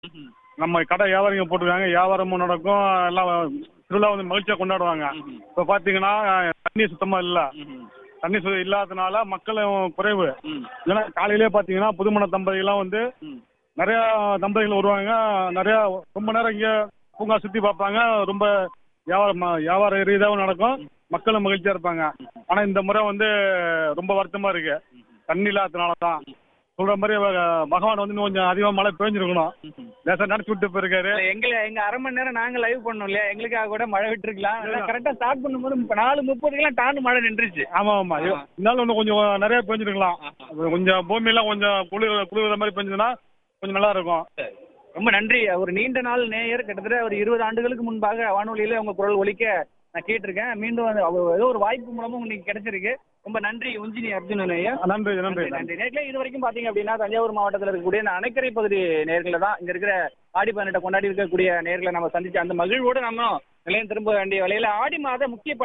ம்ஹும். நம்ம கடை வியாபாரிங்க போட்டிருக்காங்க வியாபாரமும் நடக்கும் எல்லாம் திருவிழா வந்து மகிழ்ச்சியாக கொண்டாடுவாங்க ம்ஹும். இப்போ பார்த்தீங்கன்னா தண்ணி சுத்தமாக இல்லை ம்ஹும். தண்ணி சுத்தம் இல்லாததுனால மக்களும் குறைவு ம். ஏன்னா காலையிலே பார்த்தீங்கன்னா புதுமண தம்பதிகள்லாம் வந்து ம். நிறையா தம்பதிகள் வருவாங்க நிறையா ரொம்ப நேரம் இங்கே பூங்கா சுற்றி பார்ப்பாங்க ரொம்ப வியாபாரம் வியாபார ரீதியாகவும் நடக்கும் மக்களும் மகிழ்ச்சியாக இருப்பாங்க ஆனால் இந்த முறை வந்து ரொம்ப வருத்தமாக இருக்கு தண்ணி இல்லாததுனால தான் சொல்கிற மாதிரி அஹ், பகவான் வந்து இன்னும் கொஞ்சம் அதிகமாக மழை பெஞ்சிருக்கணும் ம்ஹும். லேசாக நினச்சி விட்டு போயிருக்காரு இல்ல, எங்களை எங்க அரை மணி நேரம் நாங்க லைவ் பண்ணோம் இல்லையா எங்களுக்காக கூட மழை விட்டுருக்கலாம் கரெக்டா ஸ்டார்ட் பண்ணும்போது இப்ப நாலு முப்பதுக்கெல்லாம் டான்னு மழை நின்றுச்சு ஆமாம் ஆமாம் ஆ. இருந்தாலும் இன்னும் கொஞ்சம் நிறைய பெஞ்சிருக்கலாம் ஆஹா. அது கொஞ்சம் பூமியெல்லாம் கொஞ்சம் குளிர் குளிர்ற மாதிரி பெஞ்சதுன்னா கொஞ்சம் நல்லா இருக்கும் சரி. ரொம்ப நன்றி ஒரு நீண்ட நாள் நேயர் கிட்டத்தட்ட ஒரு இருபது ஆண்டுகளுக்கு முன்பாக வானொலியில உங்க குரல் ஒலிக்க நான் கேட்டிருக்கேன் மீண்டும் வந்து அவர் ஏதோ ஒரு வாய்ப்பு மூலமா உங்களுக்கு கிடைச்சிருக்கு ரொம்ப நன்றி உஞ்சினி அர்ஜுன நேயர் நன்றி நன்றி நன்றி நன்றி நேர்களே இது வரைக்கும் பாத்தீங்க அப்படின்னா தஞ்சாவூர் மாவட்டத்தில் இருக்கக்கூடிய இந்த அணைக்கரை பகுதி நேர்களை தான் இங்க இருக்கிற ஆடி பதினெட்டை கொண்டாடி இருக்கக்கூடிய நேர்களை நம்ம சந்திச்சு அந்த மகிழ்வோடு நம்ம நிலையம் திரும்ப வேண்டிய வேலையில ஆடி மாத முக்கிய